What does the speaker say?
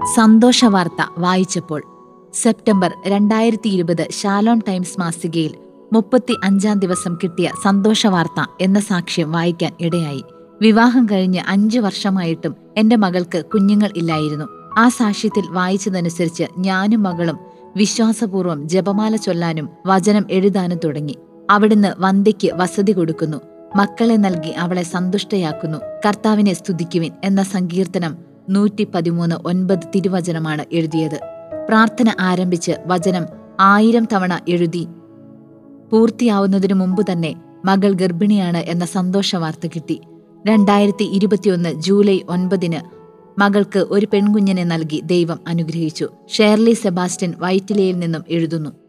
സന്തോഷ വാർത്ത വായിച്ചപ്പോൾ സെപ്റ്റംബർ രണ്ടായിരത്തി ഇരുപത് ഷാലോം ടൈംസ് മാസികയിൽ മുപ്പത്തി അഞ്ചാം ദിവസം കിട്ടിയ സന്തോഷ വാർത്ത എന്ന സാക്ഷ്യം വായിക്കാൻ ഇടയായി വിവാഹം കഴിഞ്ഞ് അഞ്ചു വർഷമായിട്ടും എന്റെ മകൾക്ക് കുഞ്ഞുങ്ങൾ ഇല്ലായിരുന്നു ആ സാക്ഷ്യത്തിൽ വായിച്ചതനുസരിച്ച് ഞാനും മകളും വിശ്വാസപൂർവ്വം ജപമാല ചൊല്ലാനും വചനം എഴുതാനും തുടങ്ങി അവിടുന്ന് വന്ധ്യയ്ക്ക് വസതി കൊടുക്കുന്നു മക്കളെ നൽകി അവളെ സന്തുഷ്ടയാക്കുന്നു കർത്താവിനെ സ്തുതിക്കുവിൻ എന്ന സങ്കീർത്തനം നൂറ്റി പതിമൂന്ന് ഒൻപത് തിരുവചനമാണ് എഴുതിയത് പ്രാർത്ഥന ആരംഭിച്ച് വചനം ആയിരം തവണ എഴുതി പൂർത്തിയാവുന്നതിനു മുമ്പ് തന്നെ മകൾ ഗർഭിണിയാണ് എന്ന സന്തോഷ വാർത്ത കിട്ടി രണ്ടായിരത്തി ഇരുപത്തിയൊന്ന് ജൂലൈ ഒൻപതിന് മകൾക്ക് ഒരു പെൺകുഞ്ഞിനെ നൽകി ദൈവം അനുഗ്രഹിച്ചു ഷേർലി സെബാസ്റ്റ്യൻ വൈറ്റിലയിൽ നിന്നും എഴുതുന്നു